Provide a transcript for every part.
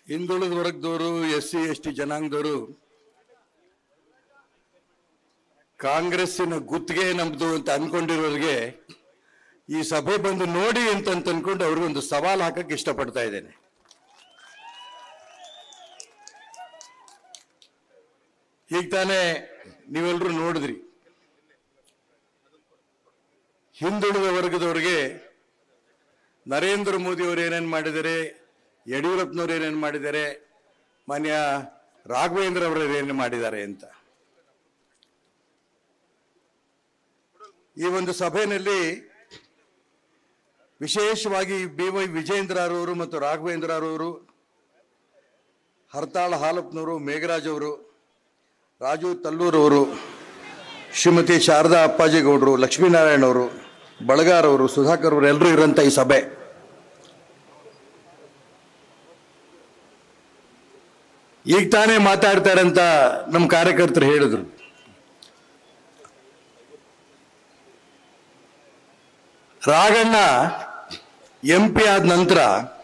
ಹಿಂದುಳಿದ ವರ್ಗದವರು S C S T ಜನಾಂಗದವರು ಕಾಂಗ್ರೆಸ್ಸಿನ ಗುತ್ತಿಗೆ ನಮ್ದು ಅಂತ ಅನ್ಕೊಂಡಿರೋರಿಗೆ ಈ ಸಭೆ ಬಂದು ನೋಡಿ ಅಂತ ಅಂತ ಅನ್ಕೊಂಡು ಅವ್ರಿಗೊಂದು ಸವಾಲ್ ಹಾಕಕ್ಕೆ ಇಷ್ಟಪಡ್ತಾ ಇದ್ದೇನೆ ಈಗ ತಾನೇ ನೀವೆಲ್ಲರೂ ನೋಡಿದ್ರಿ ಹಿಂದುಳಿದ ವರ್ಗದವರಿಗೆ ನರೇಂದ್ರ ಮೋದಿ ಅವರು ಏನೇನು ಮಾಡಿದ್ದಾರೆ ಯಡಿಯೂರಪ್ಪನವ್ರು ಏನೇನು ಮಾಡಿದ್ದಾರೆ ಮಾನ್ಯ ರಾಘವೇಂದ್ರ ಅವರು ಏನೇನು ಮಾಡಿದ್ದಾರೆ ಅಂತ ಈ ಒಂದು ಸಭೆಯಲ್ಲಿ ವಿಶೇಷವಾಗಿ ಬಿ ವೈ ವಿಜೇಂದ್ರರವರು ಮತ್ತು ರಾಘವೇಂದ್ರರವರು ಹರ್ತಾಳ ಹಾಲಪ್ಪನವರು ಮೇಘರಾಜ್ ಅವರು ರಾಜು ತಲ್ಲೂರ್ ಅವರು ಶ್ರೀಮತಿ ಶಾರದಾ ಅಪ್ಪಾಜಿಗೌಡರು ಲಕ್ಷ್ಮೀನಾರಾಯಣ ಅವರು ಬಳಗಾರ್ ಅವರು ಸುಧಾಕರ್ ಅವರು ಎಲ್ಲರೂ ಇರೋಂಥ ಈ ಸಭೆ ಈಗ ತಾನೇ ಮಾತಾಡ್ತಾರಂತ ನಮ್ಮ ಕಾರ್ಯಕರ್ತರು ಹೇಳಿದ್ರು ರಾಘಣ್ಣ ಎಂ ಪಿ ಆದ ನಂತರ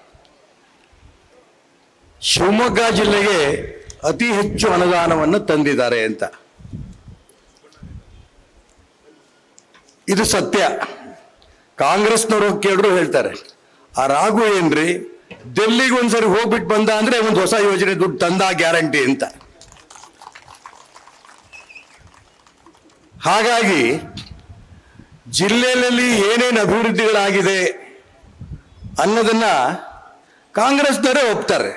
ಶಿವಮೊಗ್ಗ ಜಿಲ್ಲೆಗೆ ಅತಿ ಹೆಚ್ಚು ಅನುದಾನವನ್ನು ತಂದಿದ್ದಾರೆ ಅಂತ ಇದು ಸತ್ಯ ಕಾಂಗ್ರೆಸ್ನವರು ಕೇಳಿದ್ರು ಹೇಳ್ತಾರೆ ಆ ರಾಘು ಏನ್ರಿ ಡೆಲ್ಲಿಗೆ ಒಂದ್ಸರಿ ಹೋಗ್ಬಿಟ್ಟು ಬಂದ ಅಂದ್ರೆ ಒಂದು ಹೊಸ ಯೋಜನೆ ದುಡ್ಡು ತಂದ ಗ್ಯಾರಂಟಿ ಅಂತ ಹಾಗಾಗಿ ಜಿಲ್ಲೆಯಲ್ಲಿ ಏನೇನು ಅಭಿವೃದ್ಧಿಗಳಾಗಿದೆ ಅನ್ನೋದನ್ನ ಕಾಂಗ್ರೆಸ್ನವರೇ ಒಪ್ತಾರೆ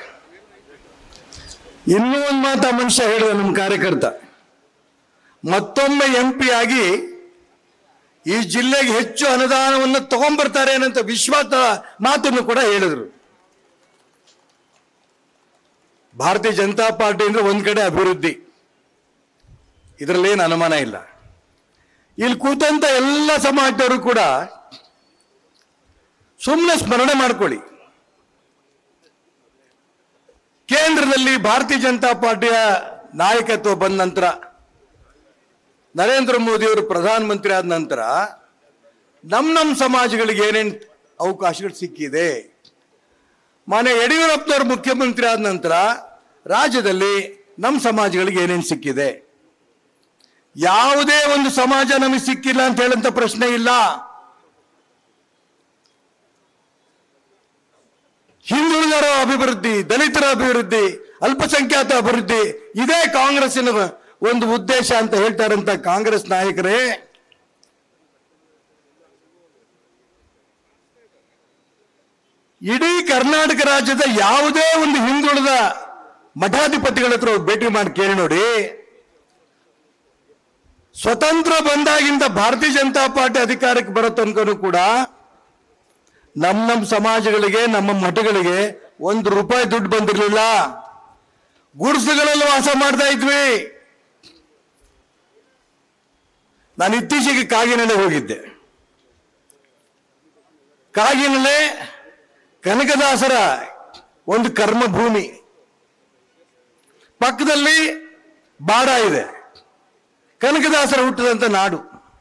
ಇನ್ನೂ ಒಂದು ಮಾತು ಆ ಮನುಷ್ಯ ಹೇಳಿದ ನಮ್ಮ ಕಾರ್ಯಕರ್ತ ಮತ್ತೊಮ್ಮೆ ಎಂ ಪಿ ಆಗಿ ಈ ಜಿಲ್ಲೆಗೆ ಹೆಚ್ಚು ಅನುದಾನವನ್ನು ತಗೊಂಡ್ಬರ್ತಾರೆ ಅನ್ನಂತ ವಿಶ್ವಾಸ ಮಾತನ್ನು ಕೂಡ ಹೇಳಿದರು ಭಾರತೀಯ ಜನತಾ ಪಾರ್ಟಿ ಅಂದ್ರೆ ಒಂದ್ ಕಡೆ ಅಭಿವೃದ್ಧಿ ಇದರಲ್ಲೇನು ಅನುಮಾನ ಇಲ್ಲ ಇಲ್ಲಿ ಕೂತಂತ ಎಲ್ಲ ಸಮಾಜದವರು ಕೂಡ ಸುಮ್ಮನೆ ಸ್ಮರಣೆ ಮಾಡ್ಕೊಳ್ಳಿ ಕೇಂದ್ರದಲ್ಲಿ ಭಾರತೀಯ ಜನತಾ ಪಾರ್ಟಿಯ ನಾಯಕತ್ವ ಬಂದ ನಂತರ ನರೇಂದ್ರ ಮೋದಿ ಅವರು ಪ್ರಧಾನಮಂತ್ರಿ ಆದ ನಂತರ ನಮ್ಮ ನಮ್ಮ ಸಮಾಜಗಳಿಗೆ ಏನೇನು ಅವಕಾಶಗಳು ಸಿಕ್ಕಿದೆ ಮಾನ್ಯ ಯಡಿಯೂರಪ್ಪನವರು ಮುಖ್ಯಮಂತ್ರಿ ಆದ ನಂತರ ರಾಜ್ಯದಲ್ಲಿ ನಮ್ಮ ಸಮಾಜಗಳಿಗೆ ಏನೇನು ಸಿಕ್ಕಿದೆ ಯಾವುದೇ ಒಂದು ಸಮಾಜ ನಮಗೆ ಸಿಕ್ಕಿಲ್ಲ ಅಂತ ಹೇಳಂತ ಪ್ರಶ್ನೆ ಇಲ್ಲ ಹಿಂದುಳಿದರ ಅಭಿವೃದ್ಧಿ ದಲಿತರ ಅಭಿವೃದ್ಧಿ ಅಲ್ಪಸಂಖ್ಯಾತ ಅಭಿವೃದ್ಧಿ ಇದೇ ಕಾಂಗ್ರೆಸ್ಸಿನ ಒಂದು ಉದ್ದೇಶ ಅಂತ ಹೇಳ್ತಾರಂತ ಕಾಂಗ್ರೆಸ್ ನಾಯಕರೇ ಇಡೀ ಕರ್ನಾಟಕ ರಾಜ್ಯದ ಯಾವುದೇ ಒಂದು ಹಿಂದುಳಿದ ಮಠಾಧಿಪತಿಗಳ ಹತ್ರ ಹೋಗಿ ಭೇಟಿ ಮಾಡಿ ಕೇಳಿ ನೋಡಿ ಸ್ವತಂತ್ರ ಬಂದಾಗಿಂದ ಭಾರತೀಯ ಜನತಾ ಪಾರ್ಟಿ ಅಧಿಕಾರಕ್ಕೆ ಬರೋ ತನಕನೂ ಕೂಡ ನಮ್ಮ ನಮ್ಮ ಸಮಾಜಗಳಿಗೆ ನಮ್ಮ ಮಠಗಳಿಗೆ ಒಂದು ರೂಪಾಯಿ ದುಡ್ಡು ಬಂದಿರಲಿಲ್ಲ ಗುಡಿಸುಗಳಲ್ಲಿ ವಾಸ ಮಾಡ್ತಾ ಇದ್ವಿ ನಾನು ಇತ್ತೀಚೆಗೆ ಕಾಗಿನೆಲೆ ಹೋಗಿದ್ದೆ ಕಾಗಿನೆಲೆ ಕನಕದಾಸರ ಒಂದು ಕರ್ಮಭೂಮಿ ಪಕ್ಕದಲ್ಲಿ ಬಾಡ ಇದೆ ಕನಕದಾಸರ ಹುಟ್ಟಿದಂತ ನಾಡು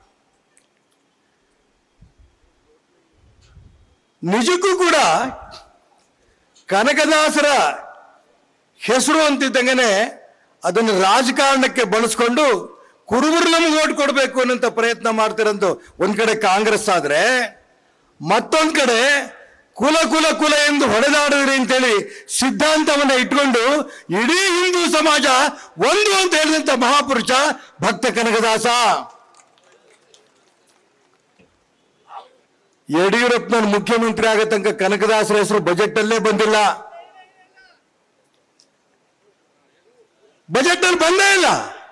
ನಿಜಕ್ಕೂ ಕೂಡ ಕನಕದಾಸರ ಹೆಸರು ಅಂತಿದ್ದಂಗೆನೆ ಅದನ್ನು ರಾಜಕಾರಣಕ್ಕೆ ಬಳಸ್ಕೊಂಡು ಕುರುಬರು ನಮಗೆ ಓಟ್ ಕೊಡಬೇಕು ಅನ್ನೋಂಥ ಪ್ರಯತ್ನ ಮಾಡ್ತಿರಂತ ಒಂದ್ ಕಡೆ ಕಾಂಗ್ರೆಸ್ ಆದ್ರೆ ಮತ್ತೊಂದ್ ಕಡೆ ಕುಲ ಕುಲ ಕುಲ ಎಂದು ಹೊಡೆದಾಡಿದ್ರಿ ಅಂತೇಳಿ ಸಿದ್ಧಾಂತವನ್ನ ಇಟ್ಕೊಂಡು ಇಡೀ ಹಿಂದೂ ಸಮಾಜ ಒಂದು ಅಂತ ಹೇಳಿದಂತ ಮಹಾಪುರುಷ ಭಕ್ತ ಕನಕದಾಸ ಯಡಿಯೂರಪ್ಪನ ಮುಖ್ಯಮಂತ್ರಿ ಆಗೋ ತನಕ ಕನಕದಾಸರ ಹೆಸರು ಬಜೆಟ್ ಅಲ್ಲೇ ಬಂದಿಲ್ಲ ಬಜೆಟ್ ಅಲ್ಲಿ ಬಂದೇ ಇಲ್ಲ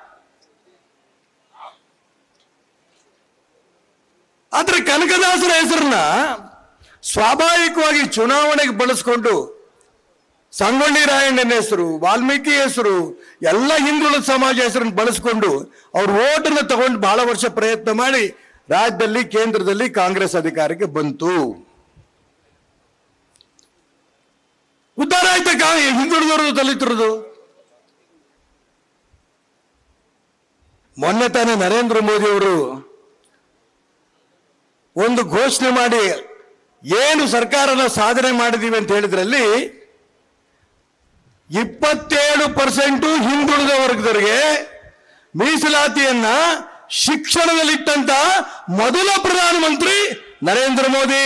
ಆದ್ರೆ ಕನಕದಾಸರ ಹೆಸರನ್ನ ಸ್ವಾಭಾವಿಕವಾಗಿ ಚುನಾವಣೆಗೆ ಬಳಸ್ಕೊಂಡು ಸಂಗೊಳ್ಳಿ ರಾಯಣ್ಣನ ಹೆಸರು ವಾಲ್ಮೀಕಿ ಹೆಸರು ಎಲ್ಲ ಹಿಂದುಳಿದ ಸಮಾಜ ಹೆಸರನ್ನು ಬಳಸ್ಕೊಂಡು ಅವ್ರ ಓಟನ್ನು ತಗೊಂಡು ಬಹಳ ವರ್ಷ ಪ್ರಯತ್ನ ಮಾಡಿ ರಾಜ್ಯದಲ್ಲಿ ಕೇಂದ್ರದಲ್ಲಿ ಕಾಂಗ್ರೆಸ್ ಅಧಿಕಾರಕ್ಕೆ ಬಂತು ಉದ್ಧಾರ ಆಯ್ತಾ ಕಾ ಹಿಂದುಳಿದವರು ದಲಿತರದು ಮೊನ್ನೆ ತಾನೇ ನರೇಂದ್ರ ಮೋದಿ ಅವರು ಒಂದು ಘೋಷಣೆ ಮಾಡಿ ಏನು ಸರ್ಕಾರನ ಸಾಧನೆ ಮಾಡಿದೀವಿ ಅಂತ ಹೇಳಿದ್ರಲ್ಲಿ ಇಪ್ಪತ್ತೇಳು ಪರ್ಸೆಂಟ್ ಹಿಂದುಳಿದ ವರ್ಗದವರಿಗೆ ಮೀಸಲಾತಿಯನ್ನ ಶಿಕ್ಷಣದಲ್ಲಿಟ್ಟಂತ ಮೊದಲ ಪ್ರಧಾನಮಂತ್ರಿ ನರೇಂದ್ರ ಮೋದಿ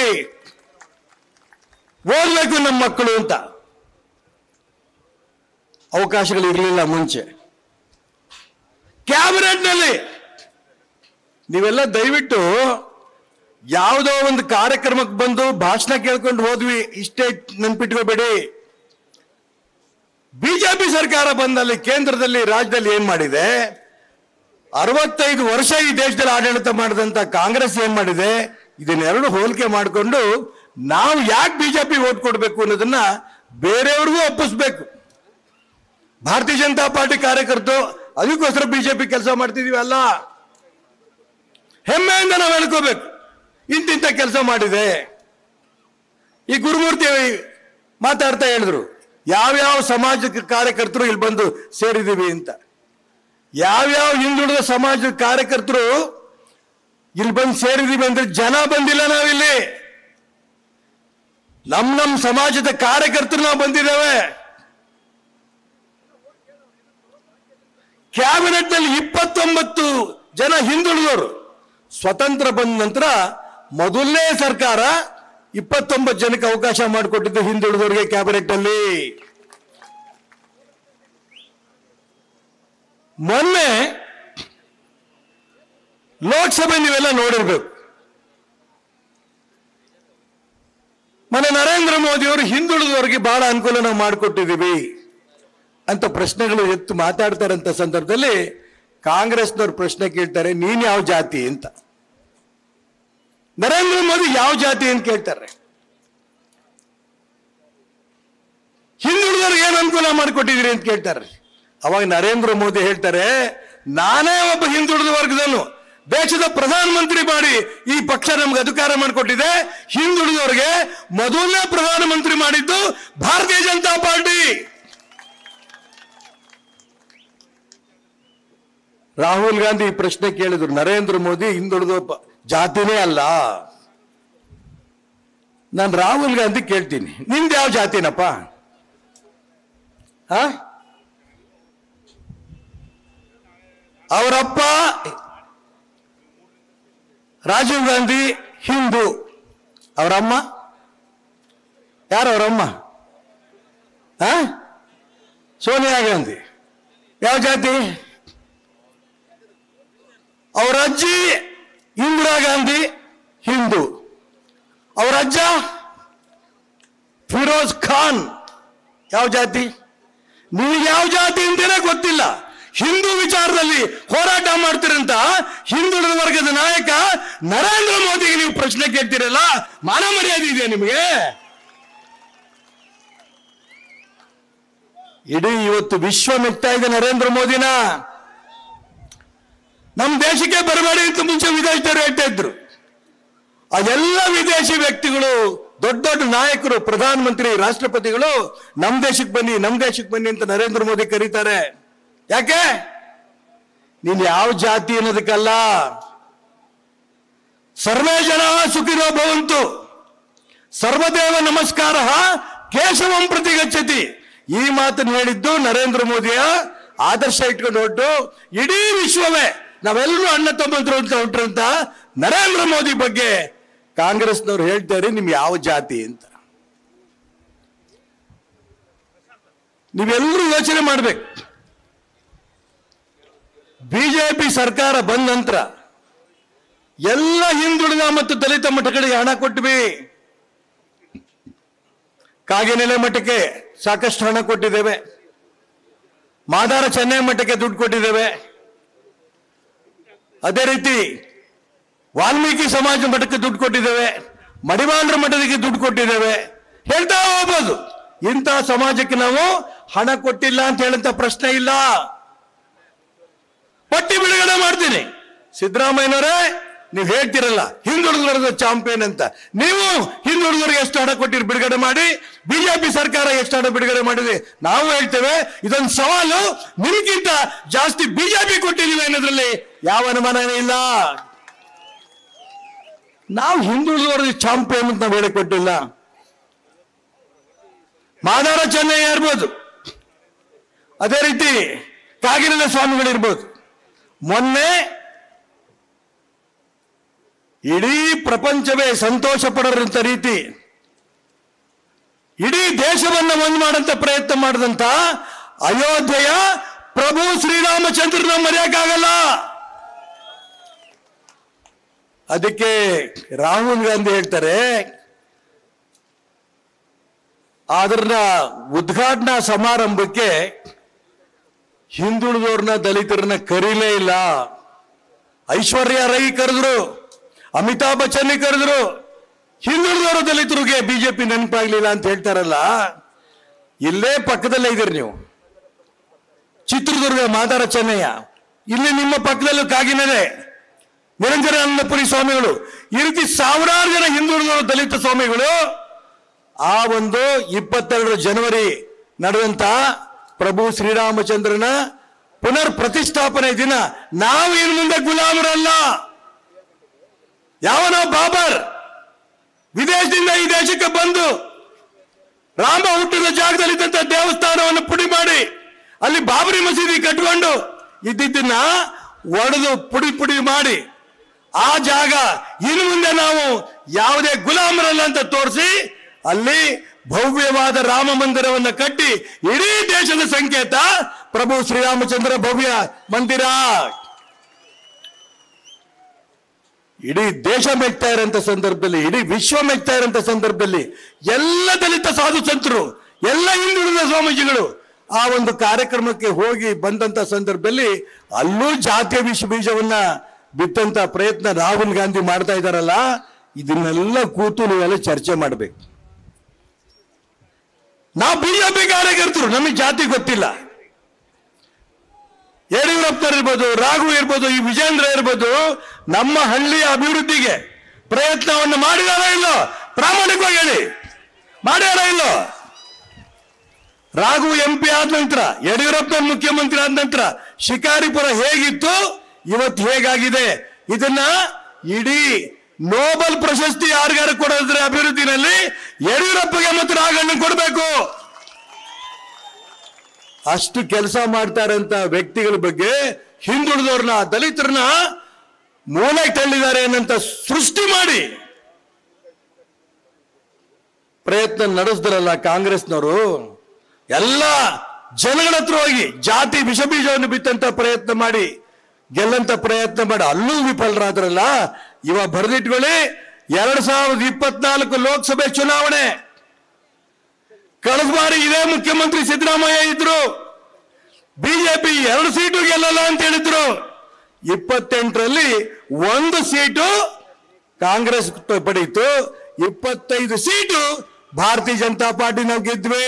ಓದ್ಬೇಕು ನಮ್ಮ ಮಕ್ಕಳು ಅಂತ ಅವಕಾಶಗಳು ಇರಲಿಲ್ಲ ಮುಂಚೆ ಕ್ಯಾಬಿನೆಟ್ನಲ್ಲಿ ನೀವೆಲ್ಲ ದಯವಿಟ್ಟು ಯಾವುದೋ ಒಂದು ಕಾರ್ಯಕ್ರಮಕ್ಕೆ ಬಂದು ಭಾಷಣ ಕೇಳ್ಕೊಂಡು ಹೋದ್ವಿ ಇಷ್ಟೇ ನೆನ್ಪಿಟ್ಕೋಬೇಡಿ ಬಿಜೆಪಿ ಸರ್ಕಾರ ಬಂದಲ್ಲಿ ಕೇಂದ್ರದಲ್ಲಿ ರಾಜ್ಯದಲ್ಲಿ ಏನ್ ಮಾಡಿದೆ ಅರವತ್ತೈದು ವರ್ಷ ಈ ದೇಶದಲ್ಲಿ ಆಡಳಿತ ಮಾಡಿದಂತ ಕಾಂಗ್ರೆಸ್ ಏನ್ ಮಾಡಿದೆ ಇದನ್ನೆರಡು ಹೋಲಿಕೆ ಮಾಡಿಕೊಂಡು ನಾವು ಯಾಕೆ ಬಿಜೆಪಿ ಓಟ್ ಕೊಡಬೇಕು ಅನ್ನೋದನ್ನ ಬೇರೆಯವ್ರಿಗೂ ಒಪ್ಪಿಸ್ಬೇಕು ಭಾರತೀಯ ಜನತಾ ಪಾರ್ಟಿ ಕಾರ್ಯಕರ್ತರು ಅದಕ್ಕೋಸ್ಕರ ಬಿಜೆಪಿ ಕೆಲಸ ಮಾಡ್ತಿದೀವಿ ಅಲ್ಲ ಹೆಮ್ಮೆಯಿಂದ ನಾವು ಹೇಳ್ಕೋಬೇಕು ಇಂತಿಂತ ಕೆಲಸ ಮಾಡಿದೆ ಈ ಗುರುಮೂರ್ತಿ ಮಾತಾಡ್ತಾ ಹೇಳಿದ್ರು ಯಾವ್ಯಾವ ಸಮಾಜಕ್ಕೆ ಕಾರ್ಯಕರ್ತರು ಇಲ್ಲಿ ಬಂದು ಸೇರಿದೀವಿ ಅಂತ ಯಾವ್ಯಾವ ಹಿಂದುಳಿದ ಸಮಾಜದ ಕಾರ್ಯಕರ್ತರು ಇಲ್ಲಿ ಬಂದು ಸೇರಿದೀವಿ ಅಂದ್ರೆ ಜನ ಬಂದಿಲ್ಲ ನಾವಿಲ್ಲಿ ನಮ್ ನಮ್ ಸಮಾಜದ ಕಾರ್ಯಕರ್ತರು ನಾವು ಬಂದಿದ್ದೇವೆ ಕ್ಯಾಬಿನೆಟ್ ನಲ್ಲಿ ಇಪ್ಪತ್ತೊಂಬತ್ತು ಜನ ಹಿಂದುಳಿದವರು ಸ್ವತಂತ್ರ ಬಂದ ನಂತರ ಮೊದಲನೇ ಸರ್ಕಾರ ಇಪ್ಪತ್ತೊಂಬತ್ತು ಜನಕ್ಕೆ ಅವಕಾಶ ಮಾಡಿಕೊಟ್ಟಿದ್ದು ಹಿಂದುಳಿದವರಿಗೆ ಕ್ಯಾಬಿನೆಟ್ ಅಲ್ಲಿ ಮೊನ್ನೆ ಲೋಕಸಭೆ ನೀವೆಲ್ಲ ನೋಡಿರ್ಬೇಕು ಮೊನ್ನೆ ನರೇಂದ್ರ ಮೋದಿ ಅವರು ಹಿಂದುಳಿದವರಿಗೆ ಬಹಳ ಅನುಕೂಲ ನಾವು ಮಾಡಿಕೊಟ್ಟಿದ್ದೀವಿ ಅಂತ ಪ್ರಶ್ನೆಗಳು ಎತ್ತು ಮಾತಾಡ್ತಾರಂತ ಸಂದರ್ಭದಲ್ಲಿ ಕಾಂಗ್ರೆಸ್ನವ್ರು ಪ್ರಶ್ನೆ ಕೇಳ್ತಾರೆ ನೀನ್ ಯಾವ ಜಾತಿ ಅಂತ ನರೇಂದ್ರ ಮೋದಿ ಯಾವ ಜಾತಿ ಅಂತ ಕೇಳ್ತಾರೆ ಹಿಂದುಳಿದವ್ರಿಗೆ ಏನು ಅನುಕೂಲ ಮಾಡಿಕೊಟ್ಟಿದ್ದೀರಿ ಅಂತ ಕೇಳ್ತಾರೆ ಅವಾಗ ನರೇಂದ್ರ ಮೋದಿ ಹೇಳ್ತಾರೆ ನಾನೇ ಒಬ್ಬ ಹಿಂದುಳಿದ ವರ್ಗದನು ದೇಶದ ಪ್ರಧಾನಮಂತ್ರಿ ಮಾಡಿ ಈ ಪಕ್ಷ ನಮ್ಗೆ ಅಧಿಕಾರ ಮಾಡಿಕೊಟ್ಟಿದೆ ಹಿಂದುಳಿದವರಿಗೆ ಮೊದಲನೇ ಪ್ರಧಾನಮಂತ್ರಿ ಮಾಡಿದ್ದು ಭಾರತೀಯ ಜನತಾ ಪಾರ್ಟಿ ರಾಹುಲ್ ಗಾಂಧಿ ಈ ಪ್ರಶ್ನೆ ಕೇಳಿದ್ರು ನರೇಂದ್ರ ಮೋದಿ ಹಿಂದುಳಿದ ಪ- ಜಾತಿನೇ ಅಲ್ಲ ನಾನು ರಾಹುಲ್ ಗಾಂಧಿ ಕೇಳ್ತೀನಿ ನಿಂದ ಯಾವ ಜಾತಿನಪ್ಪ ಆ? ಅವರಪ್ಪ ರಾಜೀವ್ ಗಾಂಧಿ ಹಿಂದೂ ಅವರಮ್ಮ ಯಾರು ಅವರಮ್ಮ ಆ? ಸೋನಿಯಾ ಗಾಂಧಿ ಯಾವ ಜಾತಿ ಅವರ ಅಜ್ಜಿ ಇಂದಿರಾ ಗಾಂಧಿ ಹಿಂದೂ ಅವರ ಅಜ್ಜ ಫಿರೋಜ್ ಖಾನ್ ಯಾವ ಜಾತಿ ನಿಮಗೆ ಯಾವ ಜಾತಿ ಅಂತಲೇ ಗೊತ್ತಿಲ್ಲ ಹಿಂದೂ ವಿಚಾರದಲ್ಲಿ ಹೋರಾಟ ಮಾಡ್ತಿರಂತ ಹಿಂದುಳಿದ ವರ್ಗದ ನಾಯಕ ನರೇಂದ್ರ ಮೋದಿಗೆ ನೀವು ಪ್ರಶ್ನೆ ಕೇಳ್ತಿರಲ್ಲ ಮಾನ ಮರ್ಯಾದೆ ಇದೆಯಾ ನಿಮಗೆ ಇಡೀ ಇವತ್ತು ವಿಶ್ವ ಮೆಚ್ತಾ ಇದೆ ನರೇಂದ್ರ ಮೋದಿನ ನಮ್ಮ ದೇಶಕ್ಕೆ ಬರಬೇಡಿ ಅಂತ ಮುಂಚೆ ವಿದೇಶದವರು ಹೇಳ್ತಾ ಇದ್ರು ಆ ಎಲ್ಲ ವಿದೇಶಿ ವ್ಯಕ್ತಿಗಳು ದೊಡ್ಡ ದೊಡ್ಡ ನಾಯಕರು ಪ್ರಧಾನಮಂತ್ರಿ ರಾಷ್ಟ್ರಪತಿಗಳು ನಮ್ ದೇಶಕ್ಕೆ ಬನ್ನಿ ನಮ್ ದೇಶಕ್ಕೆ ಬನ್ನಿ ಅಂತ ನರೇಂದ್ರ ಮೋದಿ ಕರೀತಾರೆ ಯಾಕೆ ನೀನ್ ಯಾವ ಜಾತಿ ಅನ್ನೋದಕ್ಕಲ್ಲ ಸರ್ವೇ ಜನ ಸುಖಿನೋ ಭವಂತು ಸರ್ವದೇವ ನಮಸ್ಕಾರ ಕೇಶವಂ ಪ್ರತಿ ಗಚ್ಚತಿ ಈ ಮಾತನ್ನು ಹೇಳಿದ್ದು ನರೇಂದ್ರ ಮೋದಿಯ ಆದರ್ಶ ಇಟ್ಕೊಂಡು ಹೊರಟು ಇಡೀ ವಿಶ್ವವೇ ನಾವೆಲ್ಲರೂ ಅಣ್ಣ ತಮ್ಮಂದ್ರು ಅಂತ ಹೊರಟ್ರಂತ ನರೇಂದ್ರ ಮೋದಿ ಬಗ್ಗೆ ಕಾಂಗ್ರೆಸ್ನವ್ರು ಹೇಳ್ತಾರೆ ನಿಮ್ ಯಾವ ಜಾತಿ ಅಂತ ನೀವೆಲ್ಲರೂ ಯೋಚನೆ ಮಾಡ್ಬೇಕು ಬಿಜೆಪಿ ಸರ್ಕಾರ ಬಂದ ನಂತರ ಎಲ್ಲ ಹಿಂದುಳಿದ ಮತ್ತು ದಲಿತ ಮಠಗಳಿಗೆ ಹಣ ಕೊಟ್ವಿ ಕಾಗಿನೆಲೆ ಮಠಕ್ಕೆ ಸಾಕಷ್ಟು ಹಣ ಕೊಟ್ಟಿದ್ದೇವೆ ಮಾದಾರ ಚೆನ್ನೈ ಮಠಕ್ಕೆ ದುಡ್ಡು ಕೊಟ್ಟಿದ್ದೇವೆ ಅದೇ ರೀತಿ ವಾಲ್ಮೀಕಿ ಸಮಾಜ ಮಠಕ್ಕೆ ದುಡ್ಡು ಕೊಟ್ಟಿದ್ದೇವೆ ಮಡಿವಾಂಡ್ರ ಮಠಕ್ಕೆ ದುಡ್ಡು ಕೊಟ್ಟಿದ್ದೇವೆ ಹೇಳ್ತಾ ಹೋಗ್ಬೋದು ಇಂಥ ಸಮಾಜಕ್ಕೆ ನಾವು ಹಣ ಕೊಟ್ಟಿಲ್ಲ ಅಂತ ಹೇಳಂತ ಪ್ರಶ್ನೆ ಇಲ್ಲ ಪಟ್ಟಿ ಬಿಡುಗಡೆ ಮಾಡ್ತೀನಿ ಸಿದ್ದರಾಮಯ್ಯನವರೇ ನೀವು ಹೇಳ್ತಿರಲ್ಲ ಹಿಂದುಳಿದ ಚಾಂಪಿಯನ್ ಅಂತ ನೀವು ಹಿಂದುಳಿದವರಿಗೆ ಎಷ್ಟು ಹಣ ಕೊಟ್ಟಿರಿ ಬಿಡುಗಡೆ ಮಾಡಿ ಬಿಜೆಪಿ ಸರ್ಕಾರ ಎಷ್ಟು ಹಣ ಬಿಡುಗಡೆ ಮಾಡಿದೆ ನಾವು ಹೇಳ್ತೇವೆ ಇದೊಂದು ಸವಾಲು ನಿಮಗಿಂತ ಜಾಸ್ತಿ ಬಿಜೆಪಿ ಕೊಟ್ಟಿದ್ದೀವಿ ಅನ್ನೋದ್ರಲ್ಲಿ ಯಾವ ಅನುಮಾನನೇ ಇಲ್ಲ ನಾವು ಹಿಂದುಳಿದವರಿಗೆ ಚಾಂಪಿಯನ್ ಅಂತ ನಾವು ಹೇಳಕ್ ಕೊಟ್ಟಿಲ್ಲ ಮಾದಾರ ಚೆನ್ನೈ ಇರ್ಬೋದು ಅದೇ ರೀತಿ ಕಾಗಿನೆಲೆ ಸ್ವಾಮಿಗಳಿರ್ಬೋದು ಮೊನ್ನೆ ಇಡೀ ಪ್ರಪಂಚವೇ ಸಂತೋಷ ಪಡೋರಂತ ರೀತಿ ಇಡೀ ದೇಶವನ್ನ ಒಂದು ಮಾಡಂತ ಪ್ರಯತ್ನ ಮಾಡಿದಂತ ಅಯೋಧ್ಯೆಯ ಪ್ರಭು ಶ್ರೀರಾಮಚಂದ್ರನ ಮರೆಯಕ್ಕಾಗಲ್ಲ ಅದಕ್ಕೆ ರಾಹುಲ್ ಗಾಂಧಿ ಹೇಳ್ತಾರೆ ಅದರ ಉದ್ಘಾಟನಾ ಸಮಾರಂಭಕ್ಕೆ ಹಿಂದುಳಿದವ್ರನ್ನ ದಲಿತರನ್ನ ಕರೀಲೇ ಇಲ್ಲ ಐಶ್ವರ್ಯ ರೈ ಕರೆದ್ರು ಅಮಿತಾಬ್ ಬಚ್ಚನ್ ಕರೆದ್ರು ಹಿಂದುಳಿದವರು ದಲಿತರಿಗೆ ಬಿಜೆಪಿ ನೆನಪಾಗ್ಲಿಲ್ಲ ಅಂತ ಹೇಳ್ತಾರಲ್ಲ ಇಲ್ಲೇ ಪಕ್ಕದಲ್ಲೇ ಇದ್ದೀರಿ ನೀವು ಚಿತ್ರದುರ್ಗ ಮಾದಾರ ಚೆನ್ನಯ್ಯ ಇಲ್ಲಿ ನಿಮ್ಮ ಪಕ್ಕದಲ್ಲೂ ಕಾಗಿನದೆ ನಿರಂಜನ ಅನ್ನಪುರಿ ಸ್ವಾಮಿಗಳು ಈ ರೀತಿ ಸಾವಿರಾರು ಜನ ಹಿಂದುಳಿದವರು ದಲಿತ ಸ್ವಾಮಿಗಳು ಆ ಒಂದು ಇಪ್ಪತ್ತೆರಡು ಜನವರಿ ನಡೆದಂತ ಪ್ರಭು ಶ್ರೀರಾಮಚಂದ್ರನ ಪುನರ್ ಪ್ರತಿಷ್ಠಾಪನೆ ದಿನ ನಾವು ಇನ್ನು ಮುಂದೆ ಗುಲಾಮರಲ್ಲ ಯಾವನೋ ಬಾಬರ್ ವಿದೇಶದಿಂದ ಈ ದೇಶಕ್ಕೆ ಬಂದು ರಾಮ ಹುಟ್ಟಿದ ಜಾಗದಲ್ಲಿದ್ದಂತ ದೇವಸ್ಥಾನವನ್ನು ಪುಡಿ ಮಾಡಿ ಅಲ್ಲಿ ಬಾಬರಿ ಮಸೀದಿ ಕಟ್ಕೊಂಡು ಇದ್ದಿದ್ದನ್ನ ಒಡೆದು ಪುಡಿ ಪುಡಿ ಮಾಡಿ ಆ ಜಾಗ ಇನ್ನು ಮುಂದೆ ನಾವು ಯಾವುದೇ ಗುಲಾಮರಲ್ಲ ಅಂತ ತೋರಿಸಿ ಅಲ್ಲಿ ಭವ್ಯವಾದ ರಾಮ ಮಂದಿರವನ್ನು ಕಟ್ಟಿ ಇಡೀ ದೇಶದ ಸಂಕೇತ ಪ್ರಭು ಶ್ರೀರಾಮಚಂದ್ರ ಭವ್ಯ ಮಂದಿರ ಇಡೀ ದೇಶ ಮೆಚ್ತಾ ಇರೋಂಥ ಸಂದರ್ಭದಲ್ಲಿ ಇಡೀ ವಿಶ್ವ ಮೆಚ್ತಾ ಇರೋಂಥ ಸಂದರ್ಭದಲ್ಲಿ ಎಲ್ಲ ದಲಿತ ಸಾಧು ಸಂತರು ಎಲ್ಲ ಹಿಂದುಳಿದ ಸ್ವಾಮೀಜಿಗಳು ಆ ಒಂದು ಕಾರ್ಯಕ್ರಮಕ್ಕೆ ಹೋಗಿ ಬಂದಂತ ಸಂದರ್ಭದಲ್ಲಿ ಅಲ್ಲೂ ಜಾತಿಯ ವಿಷ ಬೀಜವನ್ನ ಬಿತ್ತಂತ ಪ್ರಯತ್ನ ರಾಹುಲ್ ಗಾಂಧಿ ಮಾಡ್ತಾ ಇದಾರಲ್ಲ ಇದನ್ನೆಲ್ಲ ಕೂತು ನೀವೆಲ್ಲ ಚರ್ಚೆ ಮಾಡಬೇಕು ನಾವು ಬಿಜೆಪಿ ಕಾರ್ಯಕರ್ತರು ನಮಗೆ ಜಾತಿ ಗೊತ್ತಿಲ್ಲ ಯಡಿಯೂರಪ್ಪನವ್ರು ಇರ್ಬೋದು ರಾಘು ಇರ್ಬೋದು ಈ ವಿಜೇಂದ್ರ ಇರ್ಬೋದು ನಮ್ಮ ಹಳ್ಳಿಯ ಅಭಿವೃದ್ಧಿಗೆ ಪ್ರಯತ್ನವನ್ನು ಮಾಡಿದಾರ ಇಲ್ಲೋ ಪ್ರಾಮಾಣಿಕವಾಗಿ ಹೇಳಿ ಮಾಡ್ಯಾರ ಇಲ್ಲೋ ರಾಘು ಎಂ ಪಿ ಆದ ನಂತರ ಯಡಿಯೂರಪ್ಪನವ್ರು ಮುಖ್ಯಮಂತ್ರಿ ಆದ ನಂತರ ಶಿಕಾರಿಪುರ ಹೇಗಿತ್ತು ಇವತ್ತು ಹೇಗಾಗಿದೆ ಇದನ್ನ ಇಡೀ ನೋಬಲ್ ಪ್ರಶಸ್ತಿ ಯಾರಿಗಾರು ಕೊಡೋದ್ರೆ ಅಭಿವೃದ್ಧಿನಲ್ಲಿ ಯಡಿಯೂರಪ್ಪಗೆ ಮತ್ತು ರಾಘಣ್ಣನ್ ಕೊಡಬೇಕು ಅಷ್ಟು ಕೆಲಸ ಮಾಡ್ತಾರಂತ ವ್ಯಕ್ತಿಗಳ ಬಗ್ಗೆ ಹಿಂದುಳಿದವ್ರನ್ನ ದಲಿತರನ್ನ ಮೂಲೆ ತಳ್ಳಿದ್ದಾರೆ ಅನ್ನಂತ ಸೃಷ್ಟಿ ಮಾಡಿ ಪ್ರಯತ್ನ ನಡೆಸಿದ್ರಲ್ಲ ಕಾಂಗ್ರೆಸ್ನವರು ಎಲ್ಲ ಜನಗಳ ಹತ್ರ ಹೋಗಿ ಜಾತಿ ವಿಷ ಬೀಜವನ್ನು ಬಿತ್ತಂತ ಪ್ರಯತ್ನ ಮಾಡಿ ಗೆಲ್ಲಂತ ಪ್ರಯತ್ನ ಮಾಡಿ ಅಲ್ಲೂ ವಿಫಲರಾದ್ರಲ್ಲ ಇವ ಬರೆದಿಟ್ಕೊಳ್ಳಿ ಎರಡ್ ಸಾವಿರದ ಇಪ್ಪತ್ನಾಲ್ಕು ಲೋಕಸಭೆ ಚುನಾವಣೆ ಕಳೆದ ಬಾರಿ ಇದೇ ಮುಖ್ಯಮಂತ್ರಿ ಸಿದ್ದರಾಮಯ್ಯ ಇದ್ರು ಬಿಜೆಪಿ ಎರಡು ಸೀಟು ಗೆಲ್ಲಲ್ಲ ಅಂತ ಹೇಳಿದ್ರು ಇಪ್ಪತ್ತೆಂಟರಲ್ಲಿ ಒಂದು ಸೀಟು ಕಾಂಗ್ರೆಸ್ ಪಡೀತು ಇಪ್ಪತ್ತೈದು ಸೀಟು ಭಾರತೀಯ ಜನತಾ ಪಾರ್ಟಿ ನಾವು ಗೆದ್ವಿ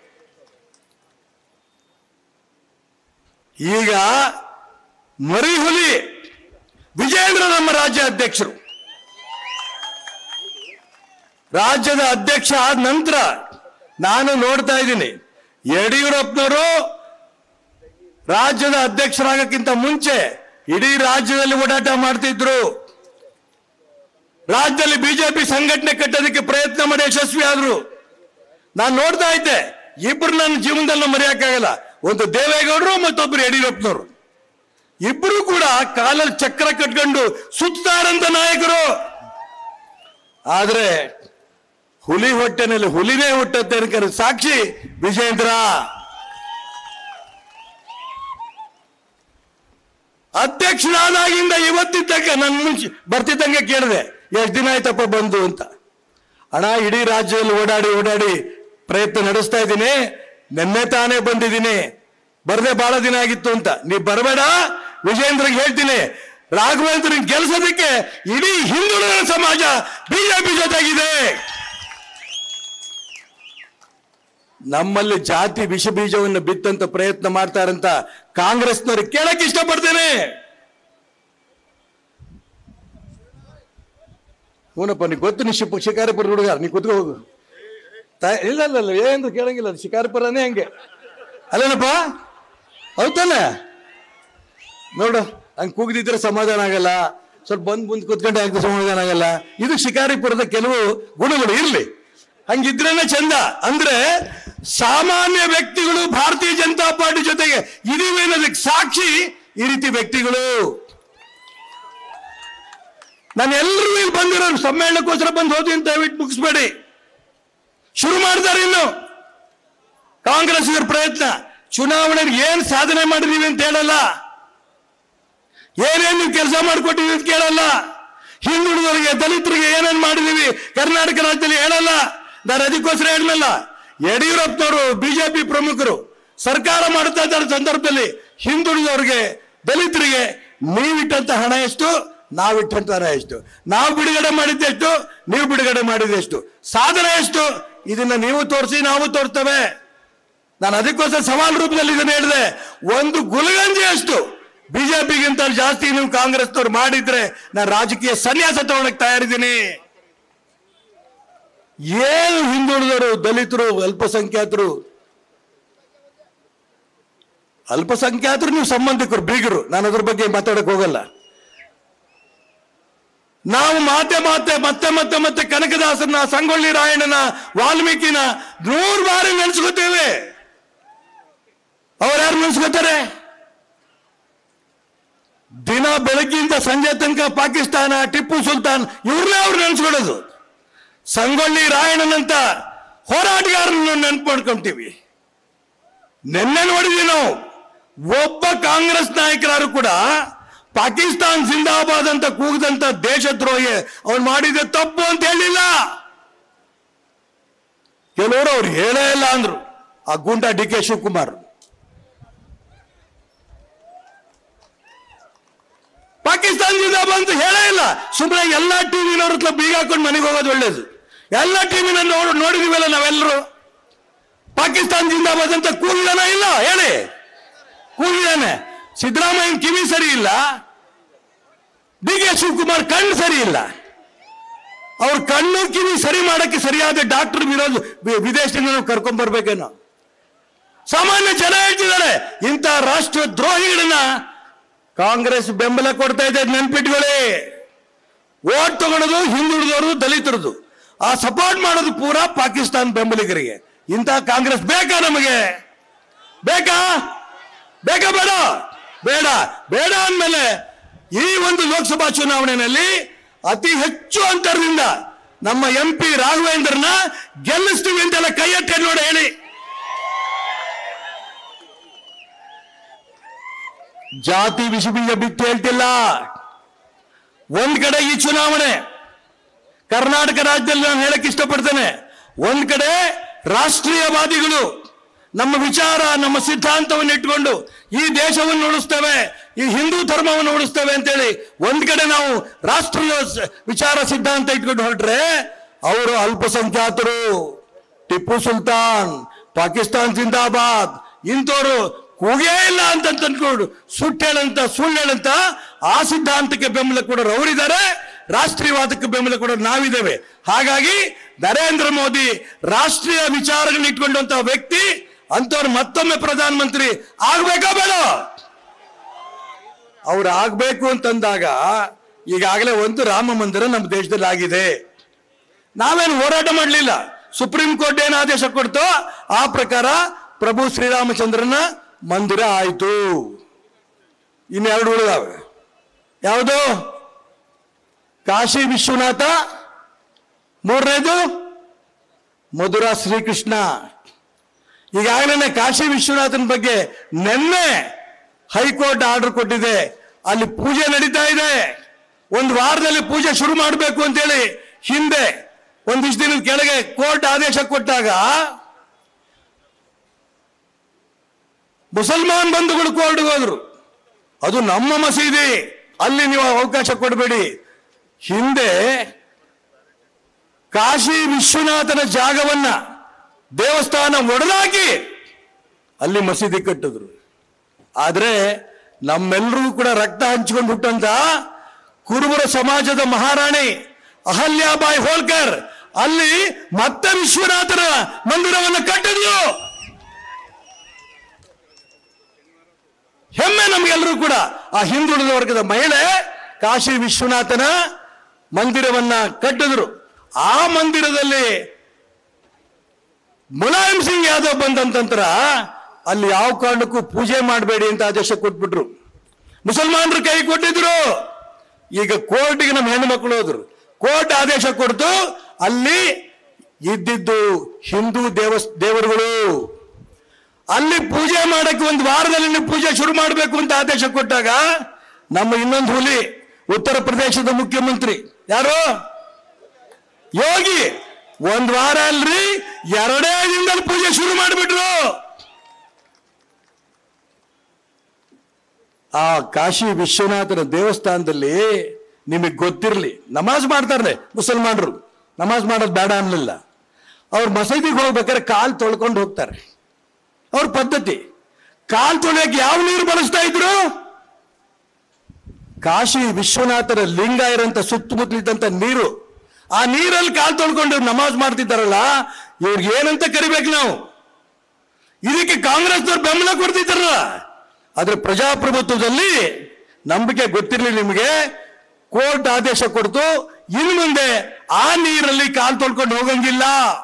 ಈಗ ಮರಿಹುಲಿ ವಿಜೇಂದ್ರ ನಮ್ಮ ರಾಜ್ಯ ಅಧ್ಯಕ್ಷರು ರಾಜ್ಯದ ಅಧ್ಯಕ್ಷ ಆದ ನಂತರ ನಾನು ನೋಡ್ತಾ ಇದ್ದೀನಿ ಯಡಿಯೂರಪ್ಪನವರು ರಾಜ್ಯದ ಅಧ್ಯಕ್ಷರಾಗಕ್ಕಿಂತ ಮುಂಚೆ ಇಡೀ ರಾಜ್ಯದಲ್ಲಿ ಓಡಾಟ ಮಾಡ್ತಿದ್ರು ರಾಜ್ಯದಲ್ಲಿ ಬಿಜೆಪಿ ಸಂಘಟನೆ ಕಟ್ಟೋದಕ್ಕೆ ಪ್ರಯತ್ನ ಮಾಡಿ ಯಶಸ್ವಿ ಆದ್ರು ನಾನು ನೋಡ್ತಾ ಇದ್ದೆ ಇಬ್ರು ನನ್ನ ಜೀವನದಲ್ಲಿ ಮರೆಯಕ್ಕಾಗಲ್ಲ ಒಂದು ದೇವೇಗೌಡರು ಮತ್ತೊಬ್ರು ಯಡಿಯೂರಪ್ಪನವರು ಇಬ್ರು ಕೂಡ ಕಾಲಲ್ಲಿ ಚಕ್ರ ಕಟ್ಕೊಂಡು ಸುತ್ತಾರಂತ ನಾಯಕರು ಆದ್ರೆ ಹುಲಿ ಹೊಟ್ಟೆನಲ್ಲಿ ಹುಲಿನೇ ಹುಟ್ಟತ್ತೆ ಅನ್ಕರ ಸಾಕ್ಷಿ ವಿಜೇಂದ್ರ ಅಧ್ಯಕ್ಷನಾದಾಗಿಂದ ಇವತ್ತಿದ್ದಾಗ ನನ್ನ ಮುಂಚೆ ಬರ್ತಿದ್ದಂಗೆ ಕೇಳಿದೆ ಎಷ್ಟು ದಿನ ಆಯ್ತಪ್ಪ ಬಂದು ಅಂತ ಅಣ್ಣ ಇಡೀ ರಾಜ್ಯದಲ್ಲಿ ಓಡಾಡಿ ಓಡಾಡಿ ಪ್ರಯತ್ನ ನಡೆಸ್ತಾ ಇದ್ದೀನಿ ನಿನ್ನೆ ತಾನೇ ಬಂದಿದ್ದೀನಿ ಬರದೆ ಬಹಳ ದಿನ ಆಗಿತ್ತು ಅಂತ ನೀ ಬರಬೇಡ ವಿಜೇಂದ್ರಗೆ ಹೇಳ್ತೀನಿ ರಾಘವೇಂದ್ರ ಗೆಲ್ಸೋದಕ್ಕೆ ಇಡೀ ಹಿಂದುಳಿದ ಸಮಾಜ ಬಿಜೆಪಿ ಜೊತೆಗಿದೆ ನಮ್ಮಲ್ಲಿ ಜಾತಿ ವಿಷ ಬೀಜವನ್ನು ಬಿತ್ತಂತ ಪ್ರಯತ್ನ ಮಾಡ್ತಾರಂತ ಕಾಂಗ್ರೆಸ್ನವ್ರು ಕೇಳಕ್ ಇಷ್ಟಪಡ್ತೇನೆ ಹೂನಪ್ಪ ನೀ ಗೊತ್ತು ನೀ ಶಿಪ ಶಿಕಾರಿಪುರ ಹುಡುಗ ನೀ ಕುತ್ಕೋ ಹೋಗು ತ- ಇಲ್ಲ ಇಲ್ಲ ಇಲ್ಲ ಏನು ಕೇಳಂಗಿಲ್ಲ ಅದು ಶಿಕಾರಿಪುರನೇ ಹಂಗೆ ಅಲ್ಲೇನಪ್ಪ ಹೌದಲ್ಲ ನೋಡು ಹಂಗೆ ಕೂಗದಿದ್ರೆ ಸಮಾಧಾನ ಆಗಲ್ಲ ಸ್ವಲ್ಪ ಬಂದ್ ಮುಂದೆ ಕುತ್ಕೊಂಡೆ ಆಗ್ತದೆ ಸಮಾಧಾನ ಆಗಲ್ಲ ಇದು ಶಿಕಾರಿಪುರದ ಕೆಲವು ಗುಣಗಳು ಇರ್ಲಿ ಹಂಗಿದ್ರೇನೆ ಚಂದ ಅಂದ್ರೆ ಸಾಮಾನ್ಯ ವ್ಯಕ್ತಿಗಳು ಭಾರತೀಯ ಜನತಾ ಪಾರ್ಟಿ ಜೊತೆಗೆ ಇದೀವಿ ಅನ್ನೋದಕ್ಕೆ ಸಾಕ್ಷಿ ಈ ರೀತಿ ವ್ಯಕ್ತಿಗಳು ನಾನು ಎಲ್ಲರೂ ಇಲ್ಲಿ ಬಂದಿರೋರು ಸಮ್ಮೇಳನಕ್ಕೋಸ್ಕರ ಬಂದು ಹೋದಿ ಅಂತ ದಯವಿಟ್ಟು ಮುಗಿಸ್ಬೇಡಿ ಶುರು ಮಾಡ್ತಾರೆ ಇನ್ನು ಕಾಂಗ್ರೆಸ್ ಇವ್ರ ಪ್ರಯತ್ನ ಚುನಾವಣೆಗೆ ಏನ್ ಸಾಧನೆ ಮಾಡಿದೀವಿ ಅಂತ ಹೇಳಲ್ಲ ಏನೇನ್ ನೀವು ಕೆಲಸ ಮಾಡಿಕೊಟ್ಟಿವಿ ಅಂತ ಕೇಳಲ್ಲ ಹಿಂದುಳಿದವರಿಗೆ ದಲಿತರಿಗೆ ಏನೇನ್ ಮಾಡಿದೀವಿ ಕರ್ನಾಟಕ ರಾಜ್ಯದಲ್ಲಿ ಹೇಳಲ್ಲ ನಾನು ಅದಕ್ಕೋಸ್ಕರ ಹೇಳಲ್ಲ ಯಡಿಯೂರಪ್ಪನವರು ಬಿಜೆಪಿ ಪ್ರಮುಖರು ಸರ್ಕಾರ ಮಾಡ್ತಾ ಇದ್ದಾರೆ ಸಂದರ್ಭದಲ್ಲಿ ಹಿಂದುಳಿದವರಿಗೆ ದಲಿತರಿಗೆ ನೀವಿಟ್ಟಂತ ಹಣ ಎಷ್ಟು ನಾವಿಟ್ಟಂತ ಹಣ ಎಷ್ಟು ನಾವು ಬಿಡುಗಡೆ ಮಾಡಿದ್ದೆಷ್ಟು ನೀವು ಬಿಡುಗಡೆ ಮಾಡಿದೆಷ್ಟು ಸಾಧನೆ ಎಷ್ಟು ಇದನ್ನ ನೀವು ತೋರಿಸಿ ನಾವು ತೋರ್ತೇವೆ ನಾನು ಅದಕ್ಕೋಸ್ಕರ ಸವಾಲ್ ರೂಪದಲ್ಲಿ ಇದನ್ನ ಹೇಳಿದೆ ಒಂದು ಗುಲಗಂಜಿ ಅಷ್ಟು ಬಿಜೆಪಿಗಿಂತ ಜಾಸ್ತಿ ನೀವು ಕಾಂಗ್ರೆಸ್ನವ್ರು ಮಾಡಿದ್ರೆ ನಾನು ರಾಜಕೀಯ ಸನ್ಯಾಸ ತಗೊಳಕ್ ತಯಾರಿದ್ದೀನಿ ಏನು ಹಿಂದುಳಿದವರು ದಲಿತರು ಅಲ್ಪಸಂಖ್ಯಾತರು ಅಲ್ಪಸಂಖ್ಯಾತರು ನೀವು ಸಂಬಂಧಿಕರು ಬೀಗರು ನಾನು ಅದ್ರ ಬಗ್ಗೆ ಮಾತಾಡಕ್ ಹೋಗಲ್ಲ ನಾವು ಮಾತೆ ಮಾತೆ ಮತ್ತೆ ಮತ್ತೆ ಮತ್ತೆ ಕನಕದಾಸನ ಸಂಗೊಳ್ಳಿ ರಾಯಣ್ಣನ ವಾಲ್ಮೀಕಿನ ನೂರು ಬಾರಿ ನೆನೆಸ್ಕೋತೇವೆ ಅವ್ರ್ಯಾರು ನೆನೆಸ್ಕೋತಾರೆ ದಿನ ಬೆಳಗ್ಗಿಂದ ಸಂಜೆ ತನಕ ಪಾಕಿಸ್ತಾನ ಟಿಪ್ಪು ಸುಲ್ತಾನ್ ಇವ್ರನ್ನೇ ಅವ್ರು ನೆನೆಸ್ಕೊಳ್ಳೋದು ಸಂಗೊಳ್ಳಿ ರಾಯಣ್ಣನಂತ ಹೋರಾಟಗಾರರನ್ನು ನೆನ್ಪು ಮಾಡ್ಕೊಂತೀವಿ ನಿನ್ನೆ ನೋಡಿದ್ವಿ ನಾವು ಒಬ್ಬ ಕಾಂಗ್ರೆಸ್ ನಾಯಕರು ಕೂಡ ಪಾಕಿಸ್ತಾನ್ ಜಿಂದಾಬಾದ್ ಅಂತ ಕೂಗದಂತ ದೇಶದ್ರೋಹಿ ಅವ್ನು ಮಾಡಿದ ತಪ್ಪು ಅಂತ ಹೇಳಿಲ್ಲ ಕೆಲವರು ಅವ್ರು ಹೇಳೇ ಇಲ್ಲ ಅಂದ್ರು ಆ ಗುಂಡ ಡಿ ಕೆ ಶಿವಕುಮಾರ್ ಪಾಕಿಸ್ತಾನ್ ಜಿಂದಾಬಾದ್ ಅಂತ ಹೇಳೇ ಇಲ್ಲ ಸುಮ್ಮನೆ ಎಲ್ಲಾ ಟಿವಿನವ್ರ ಹತ್ರ ಬೀಗ ಹಾಕೊಂಡು ಮನೆಗೆ ಹೋಗೋದು ಒಳ್ಳೇದು ಎಲ್ಲ ಟಿವಿನ ನೋಡ್ ನೋಡಿದೀವಲ್ಲ ನಾವೆಲ್ಲರೂ ಪಾಕಿಸ್ತಾನ್ ಜಿಂದಾಬಾದ್ ಅಂತ ಕೂಗಿದಾನ ಇಲ್ಲ ಹೇಳಿ ಕೂಗಿದಾನೆ ಸಿದ್ದರಾಮಯ್ಯನ ಕಿವಿ ಸರಿ ಇಲ್ಲ ಡಿ ಕೆ ಶಿವಕುಮಾರ್ ಕಣ್ಣು ಸರಿ ಇಲ್ಲ ಅವ್ರ ಕಣ್ಣು ಕಿವಿ ಸರಿ ಮಾಡಕ್ಕೆ ಸರಿಯಾದ ಡಾಕ್ಟರ್ ವಿರೋಧ ವಿ- ವಿದೇಶದಿಂದ ನಾವು ಕರ್ಕೊಂಡ್ ಬರ್ಬೇಕೇನೋ ಸಾಮಾನ್ಯ ಜನ ಹೇಳ್ತಿದ್ದಾರೆ ಇಂಥ ರಾಷ್ಟ್ರ ದ್ರೋಹಿಗಳನ್ನ ಕಾಂಗ್ರೆಸ್ ಬೆಂಬಲ ಕೊಡ್ತಾ ಇದೆ ನೆನ್ಪಿಟ್ಕೊಳ್ಳಿ ಓಟ್ ತಗೊಳ್ಳೋದು ಹಿಂದುಳಿದವರು ದಲಿತರದು ಆ ಸಪೋರ್ಟ್ ಮಾಡೋದು ಪೂರಾ ಪಾಕಿಸ್ತಾನ ಬೆಂಬಲಿಗರಿಗೆ ಇಂಥ ಕಾಂಗ್ರೆಸ್ ಬೇಕಾ ನಮಗೆ ಬೇಕಾ ಬೇಕಾ ಬೇಡ ಬೇಡ ಬೇಡ ಅಂದ್ಮೇಲೆ ಈ ಒಂದು ಲೋಕಸಭಾ ಚುನಾವಣೆಯಲ್ಲಿ ಅತಿ ಹೆಚ್ಚು ಅಂತರದಿಂದ ನಮ್ಮ ಎಂ ಪಿ ರಾಘವೇಂದ್ರನ ಗೆಲ್ಲಿಸ್ತೀವಿ ಅಂತೆಲ್ಲ ಕೈ ಎತ್ತಿ ನೋಡಿ ಹೇಳಿ ಜಾತಿ ವಿಷ ಬೀಜ ಬಿತ್ತು ಹೇಳ್ತಿಲ್ಲ ಒಂದ್ ಕಡೆ ಈ ಚುನಾವಣೆ ಕರ್ನಾಟಕ ರಾಜ್ಯದಲ್ಲಿ ನಾನು ಹೇಳಕ್ ಇಷ್ಟಪಡ್ತೇನೆ ಒಂದ್ ಕಡೆ ರಾಷ್ಟ್ರೀಯವಾದಿಗಳು ನಮ್ಮ ವಿಚಾರ ನಮ್ಮ ಸಿದ್ಧಾಂತವನ್ನು ಇಟ್ಕೊಂಡು ಈ ದೇಶವನ್ನು ಉಳಿಸ್ತೇವೆ ಈ ಹಿಂದೂ ಧರ್ಮವನ್ನು ಉಳಿಸ್ತೇವೆ ಅಂತೇಳಿ ಒಂದ್ ಕಡೆ ನಾವು ರಾಷ್ಟ್ರೀಯ ಸ- ವಿಚಾರ ಸಿದ್ಧಾಂತ ಇಟ್ಕೊಂಡು ಹೊರಟ್ರೆ ಅವರು ಅಲ್ಪಸಂಖ್ಯಾತರು ಟಿಪ್ಪು ಸುಲ್ತಾನ್ ಪಾಕಿಸ್ತಾನ್ ಜಿಂದಾಬಾದ್ ಇಂಥವ್ರು ಕೂಗೇ ಇಲ್ಲ ಅಂತ ಅನ್ಕೊಂಡು ಸುಟ್ಟು ಹೇಳಂತ ಸುಳ್ಳು ಹೇಳಂತ ಆ ಸಿದ್ಧಾಂತಕ್ಕೆ ಬೆಂಬಲ ಕೊಡೋರು ಅವರಿದ್ದಾರೆ ರಾಷ್ಟ್ರೀಯವಾದಕ್ಕೆ ಬೆಂಬಲ ಕೊಡೋರು ನಾವಿದ್ದೇವೆ ಹಾಗಾಗಿ ನರೇಂದ್ರ ಮೋದಿ ರಾಷ್ಟ್ರೀಯ ವಿಚಾರಗಳನ್ನ ಇಟ್ಕೊಂಡಂತ ವ್ಯಕ್ತಿ ಅಂತವ್ರು ಮತ್ತೊಮ್ಮೆ ಪ್ರಧಾನಮಂತ್ರಿ ಆಗ್ಬೇಕಾ ಬೇಡ ಅವ್ರು ಆಗ್ಬೇಕು ಅಂತಂದಾಗ ಈಗಾಗಲೇ ಒಂದು ರಾಮ ಮಂದಿರ ನಮ್ಮ ದೇಶದಲ್ಲಿ ಆಗಿದೆ ನಾವೇನು ಹೋರಾಟ ಮಾಡಲಿಲ್ಲ ಸುಪ್ರೀಂ ಕೋರ್ಟ್ ಏನು ಆದೇಶ ಕೊಡ್ತೋ ಆ ಪ್ರಕಾರ ಪ್ರಭು ಶ್ರೀರಾಮಚಂದ್ರನ ಮಂದಿರ ಆಯಿತು ಇನ್ನೆರಡು ಉಳಿದಾವೆ ಯಾವುದು ಕಾಶಿ ವಿಶ್ವನಾಥ ಮೂರನೇದು ಮಧುರಾ ಶ್ರೀಕೃಷ್ಣ ಈಗಾಗಲೇ ಕಾಶಿ ವಿಶ್ವನಾಥನ ಬಗ್ಗೆ ನಿನ್ನೆ ಹೈಕೋರ್ಟ್ ಆರ್ಡರ್ ಕೊಟ್ಟಿದೆ ಅಲ್ಲಿ ಪೂಜೆ ನಡೀತಾ ಇದೆ ಒಂದು ವಾರದಲ್ಲಿ ಪೂಜೆ ಶುರು ಮಾಡಬೇಕು ಅಂತೇಳಿ ಹಿಂದೆ ಒಂದಿಷ್ಟು ದಿನದ ಕೆಳಗೆ ಕೋರ್ಟ್ ಆದೇಶ ಕೊಟ್ಟಾಗ ಮುಸಲ್ಮಾನ್ ಬಂಧುಗಳು ಕೋರ್ಟ್ಗೆ ಹೋದ್ರು ಅದು ನಮ್ಮ ಮಸೀದಿ ಅಲ್ಲಿ ನೀವು ಅವಕಾಶ ಕೊಡಬೇಡಿ ಹಿಂದೆ ಕಾಶಿ ವಿಶ್ವನಾಥನ ಜಾಗವನ್ನ ದೇವಸ್ಥಾನ ಒಡೆದಾಕಿ ಅಲ್ಲಿ ಮಸೀದಿ ಕಟ್ಟಿದ್ರು ಆದ್ರೆ ನಮ್ಮೆಲ್ಲರಿಗೂ ಕೂಡ ರಕ್ತ ಹಂಚಿಕೊಂಡು ಹುಟ್ಟಂತ ಕುರುಬರ ಸಮಾಜದ ಮಹಾರಾಣಿ ಅಹಲ್ಯಾಬಾಯಿ ಹೋಳ್ಕರ್ ಅಲ್ಲಿ ಮತ್ತೆ ವಿಶ್ವನಾಥನ ಮಂದಿರವನ್ನು ಕಟ್ಟಿದ್ಲು ಹೆಮ್ಮೆ ನಮಗೆಲ್ಲರೂ ಕೂಡ ಆ ಹಿಂದುಳಿದ ವರ್ಗದ ಮಹಿಳೆ ಕಾಶಿ ವಿಶ್ವನಾಥನ ಮಂದಿರವನ್ನ ಕಟ್ಟಿದ್ರು ಆ ಮಂದಿರದಲ್ಲಿ ಮುಲಾಯಂ ಸಿಂಗ್ ಯಾದವ್ ಬಂದ ನಂತರ ಅಲ್ಲಿ ಯಾವ ಕಾರಣಕ್ಕೂ ಪೂಜೆ ಮಾಡಬೇಡಿ ಅಂತ ಆದೇಶ ಕೊಟ್ಬಿಟ್ರು ಮುಸಲ್ಮಾನರು ಕೈ ಕೊಟ್ಟಿದ್ರು ಈಗ ಕೋರ್ಟ್ಗೆ ನಮ್ಮ ಹೆಣ್ಣು ಮಕ್ಕಳು ಹೋದ್ರು ಕೋರ್ಟ್ ಆದೇಶ ಕೊಡ್ತು ಅಲ್ಲಿ ಇದ್ದಿದ್ದು ಹಿಂದೂ ದೇವಸ್ ದೇವರುಗಳು ಅಲ್ಲಿ ಪೂಜೆ ಮಾಡಕ್ಕೆ ಒಂದು ವಾರದಲ್ಲಿ ನೀವು ಪೂಜೆ ಶುರು ಮಾಡಬೇಕು ಅಂತ ಆದೇಶ ಕೊಟ್ಟಾಗ ನಮ್ಮ ಇನ್ನೊಂದು ಹುಲಿ ಉತ್ತರ ಪ್ರದೇಶದ ಮುಖ್ಯಮಂತ್ರಿ ಯಾರು ಯೋಗಿ ಒಂದ್ ವಾರ ಅಲ್ರಿ ಎರಡೇ ದಿನದಲ್ಲಿ ಪೂಜೆ ಶುರು ಮಾಡಿಬಿಟ್ರು ಆ ಕಾಶಿ ವಿಶ್ವನಾಥನ ದೇವಸ್ಥಾನದಲ್ಲಿ ನಿಮಗೆ ಗೊತ್ತಿರಲಿ ನಮಾಜ್ ಮಾಡ್ತಾರೆ ಮುಸಲ್ಮಾನರು ನಮಾಜ್ ಮಾಡೋದು ಬೇಡ ಅನ್ನಲಿಲ್ಲ ಅವ್ರು ಮಸೀದಿಗೆ ಹೋಗ್ಬೇಕಾದ್ರೆ ಕಾಲ್ ತೊಳ್ಕೊಂಡು ಹೋಗ್ತಾರೆ ಅವ್ರ ಪದ್ಧತಿ ಕಾಲ್ ತೊಳೆಯಕ್ಕೆ ಯಾವ ನೀರು ಬಳಸ್ತಾ ಇದ್ರು ಕಾಶಿ ವಿಶ್ವನಾಥನ ಲಿಂಗ ಇರೋಂಥ ಸುತ್ತಮುತ್ತಲಿದ್ದಂಥ ನೀರು ಆ ನೀರಲ್ಲಿ ಕಾಲ್ ತೊಳ್ಕೊಂಡು ನಮಾಜ್ ಮಾಡ್ತಿದ್ದಾರಲ್ಲ ಇವ್ರಿಗೆ ಏನಂತ ಕರಿಬೇಕು ನಾವು ಇದಕ್ಕೆ ಕಾಂಗ್ರೆಸ್ನವ್ರು ಬೆಂಬಲ ಕೊಡ್ತಿದ್ದಾರಲ್ಲ ಆದ್ರೆ ಪ್ರಜಾಪ್ರಭುತ್ವದಲ್ಲಿ ನಂಬಿಕೆ ಗೊತ್ತಿರಲಿ ನಿಮಗೆ ಕೋರ್ಟ್ ಆದೇಶ ಕೊಡ್ತು ಇನ್ನು ಮುಂದೆ ಆ ನೀರಲ್ಲಿ ಕಾಲ್ ತೊಳ್ಕೊಂಡು ಹೋಗಂಗಿಲ್ಲ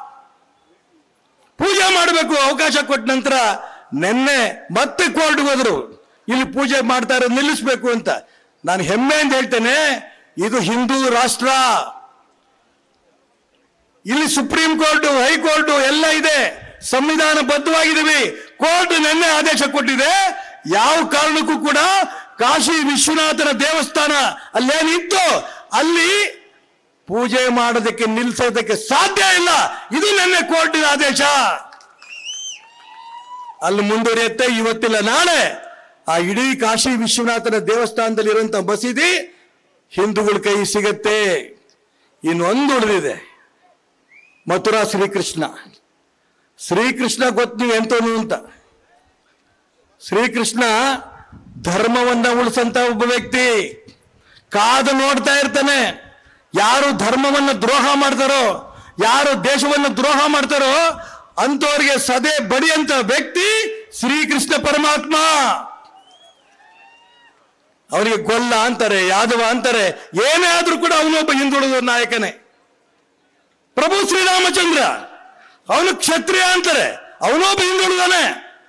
ಪೂಜೆ ಮಾಡಬೇಕು ಅವಕಾಶ ಕೊಟ್ಟ ನಂತರ ನಿನ್ನೆ ಮತ್ತೆ ಕೋರ್ಟ್ಗೆ ಹೋದ್ರು ಇಲ್ಲಿ ಪೂಜೆ ಮಾಡ್ತಾ ಇರೋದು ನಿಲ್ಲಿಸ್ಬೇಕು ಅಂತ ನಾನು ಹೆಮ್ಮೆಯಿಂದ ಹೇಳ್ತೇನೆ ಇದು ಹಿಂದೂ ರಾಷ್ಟ್ರ ಇಲ್ಲಿ ಸುಪ್ರೀಂ ಕೋರ್ಟ್ ಹೈಕೋರ್ಟ್ ಎಲ್ಲ ಇದೆ ಸಂವಿಧಾನ ಬದ್ಧವಾಗಿದ್ದೀವಿ ಕೋರ್ಟ್ ನಿನ್ನೆ ಆದೇಶ ಕೊಟ್ಟಿದೆ ಯಾವ ಕಾರಣಕ್ಕೂ ಕೂಡ ಕಾಶಿ ವಿಶ್ವನಾಥನ ದೇವಸ್ಥಾನ ಅಲ್ಲೇನಿತ್ತು ಅಲ್ಲಿ ಪೂಜೆ ಮಾಡೋದಕ್ಕೆ ನಿಲ್ಲಿಸೋದಕ್ಕೆ ಸಾಧ್ಯ ಇಲ್ಲ ಇದು ನಿನ್ನೆ ಕೋರ್ಟಿನ ಆದೇಶ ಅಲ್ಲಿ ಮುಂದುವರಿಯುತ್ತೆ ಇವತ್ತಿಲ್ಲ ನಾಳೆ ಆ ಇಡೀ ಕಾಶಿ ವಿಶ್ವನಾಥನ ದೇವಸ್ಥಾನದಲ್ಲಿ ಇರುವಂತ ಮಸೀದಿ ಹಿಂದೂಗಳ ಕೈ ಸಿಗತ್ತೆ ಇನ್ನೊಂದು ಉಳಿದಿದೆ ಮಥುರಾ ಶ್ರೀಕೃಷ್ಣ ಶ್ರೀಕೃಷ್ಣ ಗೊತ್ತು ನೀವು ಎಂತವನು ಅಂತ ಶ್ರೀಕೃಷ್ಣ ಧರ್ಮವನ್ನ ಉಳಿಸಂತ ಒಬ್ಬ ವ್ಯಕ್ತಿ ಕಾದು ನೋಡ್ತಾ ಇರ್ತಾನೆ ಯಾರು ಧರ್ಮವನ್ನ ದ್ರೋಹ ಮಾಡ್ತಾರೋ ಯಾರು ದೇಶವನ್ನು ದ್ರೋಹ ಮಾಡ್ತಾರೋ ಅಂತವರಿಗೆ ಸದೆ ಬಡಿಯಂತ ವ್ಯಕ್ತಿ ಶ್ರೀಕೃಷ್ಣ ಪರಮಾತ್ಮ ಅವರಿಗೆ ಗೊಲ್ಲ ಅಂತಾರೆ ಯಾದವ ಅಂತಾರೆ ಏನೇ ಆದ್ರೂ ಕೂಡ ಅವನೊಬ್ಬ ಹಿಂದುಳಿದ ನಾಯಕನೇ ಪ್ರಭು ಶ್ರೀರಾಮಚಂದ್ರ ಅವನು ಕ್ಷತ್ರಿಯ ಅಂತಾರೆ ಅವನೊಬ್ಬ ಹಿಂದುಳಿದಾನೆ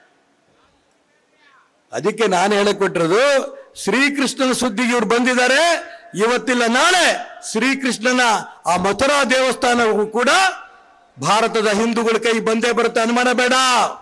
ಅದಕ್ಕೆ ನಾನು ಹೇಳಿಕೊಟ್ಟಿರೋದು ಶ್ರೀಕೃಷ್ಣನ ಸುದ್ದಿಗೆ ಇವ್ರು ಬಂದಿದ್ದಾರೆ ಇವತ್ತಿಲ್ಲ ನಾಳೆ ಶ್ರೀಕೃಷ್ಣನ ಆ ಮಥುರಾ ದೇವಸ್ಥಾನವೂ ಕೂಡ ಭಾರತದ ಹಿಂದೂಗಳ ಕೈ ಬಂದೇ ಬರುತ್ತೆ ಅನುಮಾನ ಬೇಡ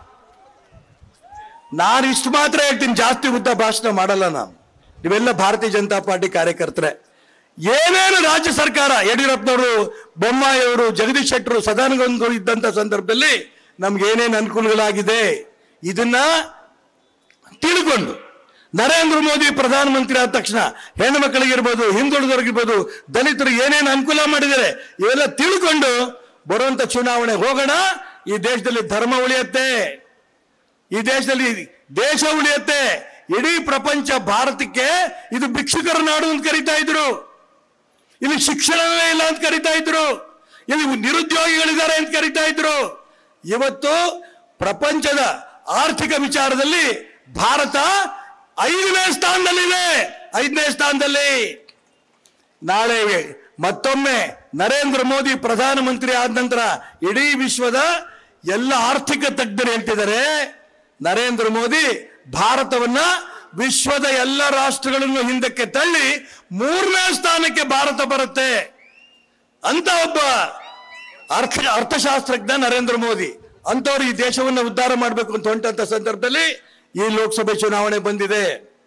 ನಾನು ಇಷ್ಟು ಮಾತ್ರ ಹೇಳ್ತೀನಿ ಜಾಸ್ತಿ ಉದ್ದ ಭಾಷಣ ಮಾಡಲ್ಲ ನಾನು ನೀವೆಲ್ಲ ಭಾರತೀಯ ಜನತಾ ಪಾರ್ಟಿ ಕಾರ್ಯಕರ್ತರೆ ಏನೇನು ರಾಜ್ಯ ಸರ್ಕಾರ ಯಡಿಯೂರಪ್ಪನವರು ಬೊಮ್ಮಾಯಿಯವರು ಜಗದೀಶ್ ಶೆಟ್ಟರು ಸದಾನಂದ ಇದ್ದಂತ ಸಂದರ್ಭದಲ್ಲಿ ನಮ್ಗೆ ಏನೇನು ಅನುಕೂಲಗಳಾಗಿದೆ ಇದನ್ನ ತಿಳ್ಕೊಂಡು ನರೇಂದ್ರ ಮೋದಿ ಪ್ರಧಾನಮಂತ್ರಿ ಆದ ತಕ್ಷಣ ಹೆಣ್ಣು ಮಕ್ಕಳಿಗಿರ್ಬೋದು ಹಿಂದುಳಿದವರಿಗಿರ್ಬೋದು ದಲಿತರು ಏನೇನು ಅನುಕೂಲ ಮಾಡಿದ್ದಾರೆ ಇವೆಲ್ಲ ತಿಳ್ಕೊಂಡು ಬರುವಂತ ಚುನಾವಣೆ ಹೋಗೋಣ ಈ ದೇಶದಲ್ಲಿ ಧರ್ಮ ಉಳಿಯತ್ತೆ ಈ ದೇಶದಲ್ಲಿ ದೇಶ ಉಳಿಯತ್ತೆ ಇಡೀ ಪ್ರಪಂಚ ಭಾರತಕ್ಕೆ ಇದು ಭಿಕ್ಷುಕರ ನಾಡು ಅಂತ ಕರಿತಾ ಇದ್ರು ಇಲ್ಲಿ ಶಿಕ್ಷಣವೇ ಇಲ್ಲ ಅಂತ ಕರಿತಾ ಇದ್ರು ಇಲ್ಲಿ ನಿರುದ್ಯೋಗಿಗಳಿದ್ದಾರೆ ಅಂತ ಕರಿತಾ ಇದ್ರು ಇವತ್ತು ಪ್ರಪಂಚದ ಆರ್ಥಿಕ ವಿಚಾರದಲ್ಲಿ ಭಾರತ ಐದನೇ ಸ್ಥಾನದಲ್ಲಿದೆ ಐದನೇ ಸ್ಥಾನದಲ್ಲಿ ನಾಳೆ ಮತ್ತೊಮ್ಮೆ ನರೇಂದ್ರ ಮೋದಿ ಪ್ರಧಾನಮಂತ್ರಿ ಆದ ನಂತರ ಇಡೀ ವಿಶ್ವದ ಎಲ್ಲ ಆರ್ಥಿಕ ತಜ್ಞರು ಹೇಳ್ತಿದ್ದಾರೆ ನರೇಂದ್ರ ಮೋದಿ ಭಾರತವನ್ನ ವಿಶ್ವದ ಎಲ್ಲ ರಾಷ್ಟ್ರಗಳನ್ನು ಹಿಂದಕ್ಕೆ ತಳ್ಳಿ ಮೂರನೇ ಸ್ಥಾನಕ್ಕೆ ಭಾರತ ಬರುತ್ತೆ ಅಂತ ಒಬ್ಬ ಅರ್ಥ ಅರ್ಥಶಾಸ್ತ್ರಜ್ಞ ನರೇಂದ್ರ ಮೋದಿ ಅಂತವ್ರು ಈ ದೇಶವನ್ನು ಉದ್ಧಾರ ಮಾಡಬೇಕು ಅಂತ ಹೊಂಟಂತ ಸಂದರ್ಭದಲ್ಲಿ ಈ ಲೋಕಸಭೆ ಚುನಾವಣೆ ಬಂದಿದೆ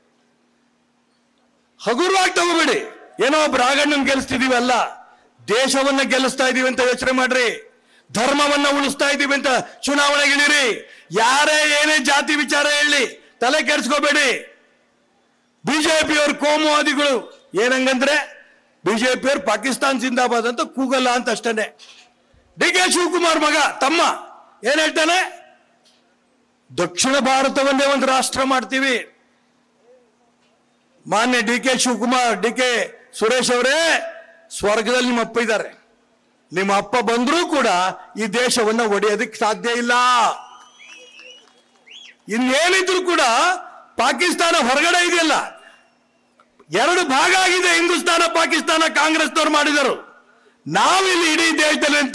ಹಗುರವಾಗಿ ತಗೋಬೇಡಿ ಏನೋ ಒಬ್ಬ ರಾಗಣ್ಣನ್ ಗೆಲ್ಲಿಸ್ತಿದೀವಿ ಅಲ್ಲ ದೇಶವನ್ನ ಗೆಲ್ಲಿಸ್ತಾ ಇದೀವಿ ಅಂತ ಯೋಚನೆ ಮಾಡ್ರಿ ಧರ್ಮವನ್ನ ಉಳಿಸ್ತಾ ಇದೀವಿ ಅಂತ ಚುನಾವಣೆಗಿಳಿರಿ ಯಾರೇ ಏನೇ ಜಾತಿ ವಿಚಾರ ಹೇಳಿ ತಲೆ ಕೆಡಿಸ್ಕೋಬೇಡಿ ಬಿಜೆಪಿಯವ್ರ ಕೋಮುವಾದಿಗಳು ಏನಂಗಂದ್ರೆ ಬಿಜೆಪಿಯವ್ರು ಪಾಕಿಸ್ತಾನ್ ಜಿಂದಾಬಾದ್ ಅಂತ ಕೂಗಲ್ಲ ಅಂತ ಅಷ್ಟೇನೆ ಡಿ ಕೆ ಶಿವಕುಮಾರ್ ಮಗ ತಮ್ಮ ಏನ್ ಹೇಳ್ತಾನೆ ದಕ್ಷಿಣ ಭಾರತವನ್ನೇ ಒಂದು ರಾಷ್ಟ್ರ ಮಾಡ್ತೀವಿ ಮಾನ್ಯ ಡಿ ಕೆ ಶಿವಕುಮಾರ್ ಡಿ ಕೆ ಸುರೇಶ್ ಅವರೇ ಸ್ವರ್ಗದಲ್ಲಿ ನಿಮ್ಮ ಅಪ್ಪ ಇದ್ದಾರೆ ನಿಮ್ಮ ಅಪ್ಪ ಬಂದರೂ ಕೂಡ ಈ ದೇಶವನ್ನ ಒಡೆಯೋದಕ್ಕೆ ಸಾಧ್ಯ ಇಲ್ಲ ಇನ್ನೇನಿದ್ರು ಕೂಡ ಪಾಕಿಸ್ತಾನ ಹೊರಗಡೆ ಇದೆಯಲ್ಲ ಎರಡು ಭಾಗ ಆಗಿದೆ ಹಿಂದೂಸ್ತಾನ ಪಾಕಿಸ್ತಾನ ಕಾಂಗ್ರೆಸ್ನವ್ರು ಮಾಡಿದರು ನಾವಿಲ್ಲಿ ಇಡೀ ದೇಶದಲ್ಲಿ ಅಂತ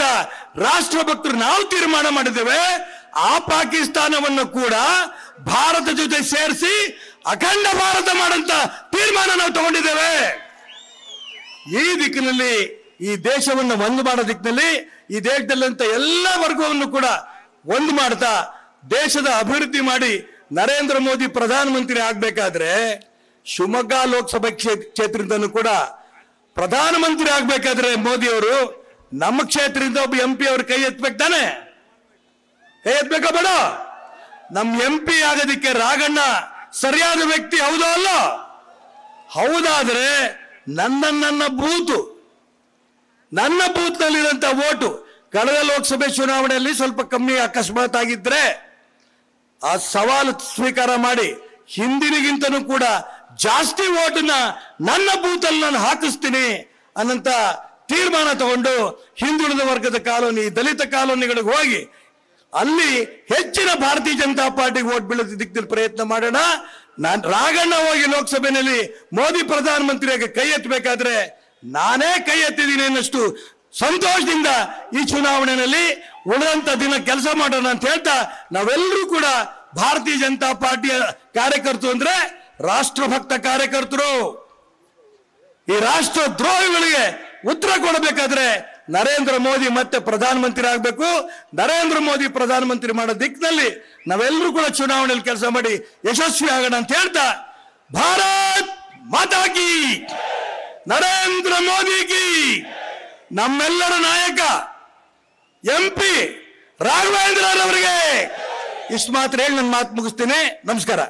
ರಾಷ್ಟ್ರಭಕ್ತರು ನಾವು ತೀರ್ಮಾನ ಮಾಡಿದ್ದೇವೆ ಆ ಪಾಕಿಸ್ತಾನವನ್ನು ಕೂಡ ಭಾರತ ಜೊತೆ ಸೇರಿಸಿ ಅಖಂಡ ಭಾರತ ಮಾಡಂತ ತೀರ್ಮಾನ ನಾವು ತಗೊಂಡಿದ್ದೇವೆ ಈ ದಿಕ್ಕಿನಲ್ಲಿ ಈ ದೇಶವನ್ನು ಒಂದು ಮಾಡೋ ದಿಕ್ಕಿನಲ್ಲಿ ಈ ದೇಶದಲ್ಲಂತ ಎಲ್ಲ ವರ್ಗವನ್ನು ಕೂಡ ಒಂದು ಮಾಡ್ತಾ ದೇಶದ ಅಭಿವೃದ್ಧಿ ಮಾಡಿ ನರೇಂದ್ರ ಮೋದಿ ಪ್ರಧಾನಮಂತ್ರಿ ಆಗ್ಬೇಕಾದ್ರೆ ಶಿವಮೊಗ್ಗ ಲೋಕಸಭಾ ಕ್ಷೇ- ಕ್ಷೇತ್ರದಿಂದನೂ ಕೂಡ ಪ್ರಧಾನಮಂತ್ರಿ ಆಗ್ಬೇಕಾದ್ರೆ ಮೋದಿ ಅವರು ನಮ್ಮ ಕ್ಷೇತ್ರದಿಂದ ಒಬ್ಬ ಎಂ ಪಿ ಅವ್ರ ಕೈ ಎತ್ತಬೇಕು ತಾನೆ ಕೈ ಎತ್ಬೇಕಾ ಬೇಡ ನಮ್ ಎಂ ಪಿ ಆಗೋದಿಕ್ಕೆ ರಾಗಣ್ಣ ಸರಿಯಾದ ವ್ಯಕ್ತಿ ಹೌದೋ ಅಲ್ಲ ಹೌದಾದ್ರೆ ನನ್ನ ನನ್ನ ಬೂತು ನನ್ನ ಬೂತ್ ನಲ್ಲಿರುವಂತ ಓಟು ಕಳೆದ ಲೋಕಸಭೆ ಚುನಾವಣೆಯಲ್ಲಿ ಸ್ವಲ್ಪ ಕಮ್ಮಿ ಅಕಸ್ಮಾತ್ ಆಗಿದ್ರೆ ಆ ಸವಾಲು ಸ್ವೀಕಾರ ಮಾಡಿ ಹಿಂದಿನಿಗಿಂತನೂ ಕೂಡ ಜಾಸ್ತಿ ಓಟನ್ನ ನನ್ನ ಬೂತ್ ಅಲ್ಲಿ ನಾನು ಹಾಕಿಸ್ತೀನಿ ಅನ್ನಂತ ತೀರ್ಮಾನ ತಗೊಂಡು ಹಿಂದುಳಿದ ವರ್ಗದ ಕಾಲೋನಿ ದಲಿತ ಕಾಲೋನಿಗಳಿಗೆ ಹೋಗಿ ಅಲ್ಲಿ ಹೆಚ್ಚಿನ ಭಾರತೀಯ ಜನತಾ ಪಾರ್ಟಿಗೆ ಓಟ್ ಬೀಳೋದು ದಿಕ್ಕಿನಲ್ಲಿ ಪ್ರಯತ್ನ ಮಾಡೋಣ ನಾನ್ ರಾಗಣ್ಣ ಹೋಗಿ ಲೋಕಸಭೆಯಲ್ಲಿ ಮೋದಿ ಪ್ರಧಾನಮಂತ್ರಿಯಾಗಿ ಕೈ ಎತ್ತಬೇಕಾದ್ರೆ ನಾನೇ ಕೈ ಎತ್ತಿದ್ದೀನಿ ಅನ್ನಷ್ಟು ಸಂತೋಷದಿಂದ ಈ ಚುನಾವಣೆಯಲ್ಲಿ ಉಳಿದಂತ ದಿನ ಕೆಲಸ ಮಾಡೋಣ ಅಂತ ಹೇಳ್ತಾ ನಾವೆಲ್ಲರೂ ಕೂಡ ಭಾರತೀಯ ಜನತಾ ಪಾರ್ಟಿಯ ಕಾರ್ಯಕರ್ತರು ಅಂದ್ರೆ ರಾಷ್ಟ್ರಭಕ್ತ ಕಾರ್ಯಕರ್ತರು ಈ ರಾಷ್ಟ್ರ ದ್ರೋಹಿಗಳಿಗೆ ಉತ್ತರ ಕೊಡಬೇಕಾದ್ರೆ ನರೇಂದ್ರ ಮೋದಿ ಮತ್ತೆ ಪ್ರಧಾನಮಂತ್ರಿ ಆಗಬೇಕು ನರೇಂದ್ರ ಮೋದಿ ಪ್ರಧಾನಮಂತ್ರಿ ಮಾಡೋ ದಿಕ್ಕಿನಲ್ಲಿ ನಾವೆಲ್ಲರೂ ಕೂಡ ಚುನಾವಣೆಯಲ್ಲಿ ಕೆಲಸ ಮಾಡಿ ಯಶಸ್ವಿ ಆಗೋಣ ಅಂತ ಹೇಳ್ತಾ ಭಾರತ್ ಮಾತಾ ಕಿ ನರೇಂದ್ರ ಮೋದಿ ಕಿ ನಮ್ಮೆಲ್ಲರ ನಾಯಕ ಎಂ ಪಿ ರಾಘವೇಂದ್ರರವರಿಗೆ ಇಷ್ಟು ಮಾತ್ರ ಹೇಳಿ ನನ್ನ ಮಾತು ಮುಗಿಸ್ತೇನೆ ನಮಸ್ಕಾರ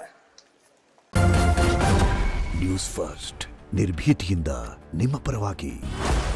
ನ್ಯೂಸ್ ಫಸ್ಟ್ ನಿರ್ಭೀತಿಯಿಂದ ನಿಮ್ಮ ಪರವಾಗಿ